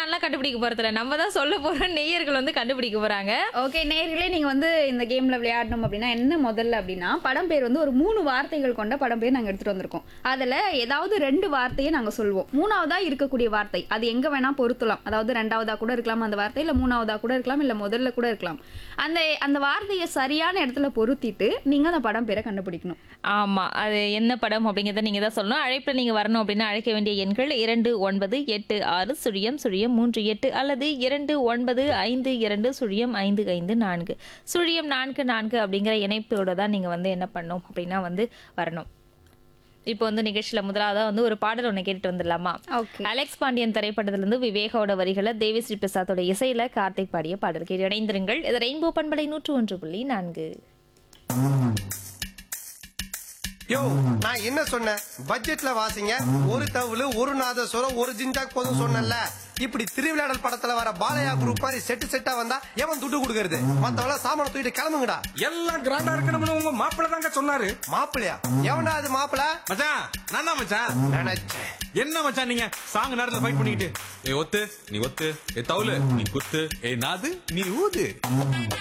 நான்லாம் கண்டுபிடிக்க போறதில்ல நம்ம தான் சொல்ல போறோம் நேயர்கள் வந்து கண்டுபிடிக்க போறாங்க ஓகே நேர்களே நீங்க வந்து இந்த கேம்ல விளையாடணும் அப்படின்னா என்ன முதல்ல அப்படின்னா படம் பேர் வந்து ஒரு மூணு வார்த்தைகள் கொண்ட படம் பேர் நாங்க எடுத்துட்டு வந்திருக்கோம் அதுல ஏதாவது ரெண்டு வார்த்தையை நாங்க சொல்லுவோம் மூணாவதா இருக்கக்கூடிய வார்த்தை அது எங்க வேணா பொருத்தலாம் அதாவது ரெண்டாவதா கூட இருக்கலாம் அந்த வார்த்தை இல்ல மூணாவதா கூட இருக்கலாம் இல்ல முதல்ல கூட இருக்கலாம் அந்த அந்த வார்த்தையை சரியான இடத்துல பொருத்திட்டு நீங்க அந்த படம் பேரை கண்டுபிடிக்கணும் ஆமா அது என்ன படம் அப்படிங்கறத நீங்க தான் சொல்லணும் அழைப்புல நீங்க வரணும் அப்படின்னா அழைக்க வேண்டிய எண்கள் இரண்டு ஒன்பது எட்டு ஆறு சுழியம் சுழியம் மூன்று எட்டு அல்லது இரண்டு ஒன்பது ஐந்து இரண்டு சுழியம் ஐந்து ஐந்து நான்கு சுழியம் நான்கு நான்கு அப்படிங்கிற இணைப்போட தான் நீங்க வந்து என்ன பண்ணணும் அப்படின்னா வந்து வரணும் இப்போ வந்து நிகழ்ச்சியில முதலாவதா வந்து ஒரு பாடல் ஒன்று கேட்டுட்டு வந்துடலாமா ஓகே அலெக்ஸ் பாண்டியன் திரைப்படத்திலிருந்து விவேகோட வரிகளை தேவி ஸ்ரீ பிரசாத்தோட இசையில கார்த்திக் பாடிய பாடல் கேட்டு இணைந்திருங்கள் இது ரெயின்போ பண்பலை நூற்று ஒன்று புள்ளி நான்கு யோ நான் என்ன சொன்னேன் பட்ஜெட்ல வாசிங்க ஒரு தவுளு ஒரு நாதஸ்வரம் ஒரு ஜிஞ்சாக் போதும் சொன்னேன்ல இப்படி திருவிளையாடல் படத்துல வர பாலையா குரூப் மாதிரி செட்டு செட்டா வந்தா எவன் துட்டு கொடுக்கறது மத்தவங்க சாமான தூக்கிட்டு கிளம்புங்கடா எல்லாம் கிராண்டா இருக்கணும்னு உங்க மாப்பிள்ள தாங்க சொன்னாரு மாப்பிளையா எவன்டா அது மாப்பிள மச்சான் நான் தான் மச்சான் நினைச்சேன் என்ன மச்சான் நீங்க சாங் நேரத்துல ஃபைட் பண்ணிக்கிட்டு ஏ ஒத்து நீ ஒத்து ஏ தவுலு நீ குத்து ஏ நாது நீ ஊது